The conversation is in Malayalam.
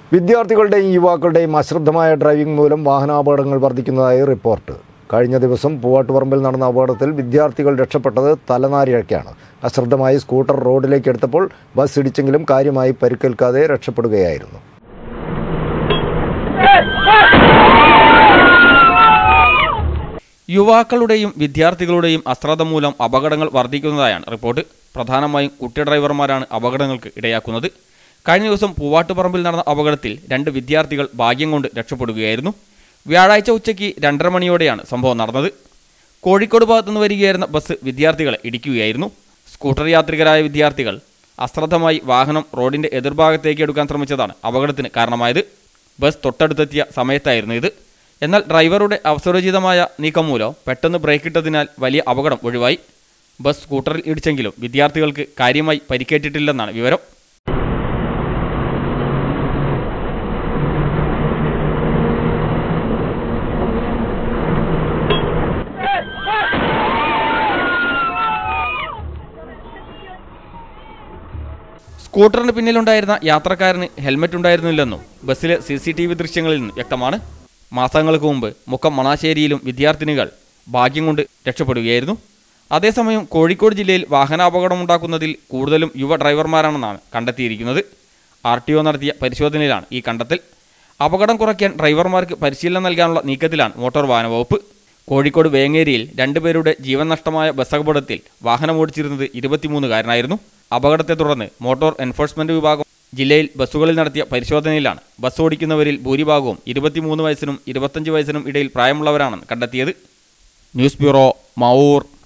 വിദ്യാർത്ഥികളുടെയും യുവാക്കളുടെയും അശ്രദ്ധമായ ഡ്രൈവിംഗ് മൂലം വാഹനാപകടങ്ങൾ വർദ്ധിക്കുന്നതായി റിപ്പോർട്ട് കഴിഞ്ഞ ദിവസം പൂവാട്ടുപറമ്പിൽ നടന്ന അപകടത്തിൽ വിദ്യാർത്ഥികൾ രക്ഷപ്പെട്ടത് തലനാരിഴയ്ക്കാണ് അശ്രദ്ധമായി സ്കൂട്ടർ റോഡിലേക്ക് എടുത്തപ്പോൾ ബസ് ഇടിച്ചെങ്കിലും കാര്യമായി പരിക്കേൽക്കാതെ രക്ഷപ്പെടുകയായിരുന്നു യുവാക്കളുടെയും വിദ്യാർത്ഥികളുടെയും അശ്രദ്ധ മൂലം അപകടങ്ങൾ വർദ്ധിക്കുന്നതായാണ് റിപ്പോർട്ട് പ്രധാനമായും കുട്ടി ഡ്രൈവർമാരാണ് അപകടങ്ങൾക്ക് ഇടയാക്കുന്നത് കഴിഞ്ഞ ദിവസം പൂവാട്ടുപറമ്പിൽ നടന്ന അപകടത്തിൽ രണ്ട് വിദ്യാർത്ഥികൾ ഭാഗ്യം കൊണ്ട് രക്ഷപ്പെടുകയായിരുന്നു വ്യാഴാഴ്ച ഉച്ചയ്ക്ക് രണ്ടര മണിയോടെയാണ് സംഭവം നടന്നത് കോഴിക്കോട് ഭാഗത്തുനിന്ന് വരികയായിരുന്ന ബസ് വിദ്യാർത്ഥികളെ ഇടിക്കുകയായിരുന്നു സ്കൂട്ടർ യാത്രികരായ വിദ്യാർത്ഥികൾ അശ്രദ്ധമായി വാഹനം റോഡിന്റെ എതിർഭാഗത്തേക്ക് എടുക്കാൻ ശ്രമിച്ചതാണ് അപകടത്തിന് കാരണമായത് ബസ് തൊട്ടടുത്തെത്തിയ സമയത്തായിരുന്നു ഇത് എന്നാൽ ഡ്രൈവറുടെ അവസരോചിതമായ നീക്കം മൂലം പെട്ടെന്ന് ബ്രേക്കിട്ടതിനാൽ വലിയ അപകടം ഒഴിവായി ബസ് സ്കൂട്ടറിൽ ഇടിച്ചെങ്കിലും വിദ്യാർത്ഥികൾക്ക് കാര്യമായി പരിക്കേറ്റിട്ടില്ലെന്നാണ് വിവരം സ്കൂട്ടറിന് പിന്നിലുണ്ടായിരുന്ന യാത്രക്കാരന് ഹെൽമറ്റ് ഉണ്ടായിരുന്നില്ലെന്നും ബസ്സിലെ സി സി ടി വി ദൃശ്യങ്ങളിൽ നിന്ന് വ്യക്തമാണ് മാസങ്ങൾക്ക് മുമ്പ് മുക്കം മണാശ്ശേരിയിലും വിദ്യാർത്ഥിനികൾ ഭാഗ്യം കൊണ്ട് രക്ഷപ്പെടുകയായിരുന്നു അതേസമയം കോഴിക്കോട് ജില്ലയിൽ വാഹനാപകടമുണ്ടാക്കുന്നതിൽ കൂടുതലും യുവ ഡ്രൈവർമാരാണെന്നാണ് കണ്ടെത്തിയിരിക്കുന്നത് ആർ ടി ഒ നടത്തിയ പരിശോധനയിലാണ് ഈ കണ്ടെത്തൽ അപകടം കുറയ്ക്കാൻ ഡ്രൈവർമാർക്ക് പരിശീലനം നൽകാനുള്ള നീക്കത്തിലാണ് മോട്ടോർ വാഹന വകുപ്പ് കോഴിക്കോട് വേങ്ങേരിയിൽ രണ്ടുപേരുടെ ജീവൻ നഷ്ടമായ ബസ് അപകടത്തിൽ വാഹനമോടിച്ചിരുന്നത് ഇരുപത്തിമൂന്നുകാരനായിരുന്നു അപകടത്തെ തുടർന്ന് മോട്ടോർ എൻഫോഴ്സ്മെന്റ് വിഭാഗം ജില്ലയിൽ ബസ്സുകളിൽ നടത്തിയ പരിശോധനയിലാണ് ബസ് ഓടിക്കുന്നവരിൽ ഭൂരിഭാഗവും ഇരുപത്തിമൂന്ന് വയസ്സിനും ഇരുപത്തഞ്ച് വയസ്സിനും ഇടയിൽ പ്രായമുള്ളവരാണെന്ന് കണ്ടെത്തിയത് ന്യൂസ് ബ്യൂറോ മാവൂർ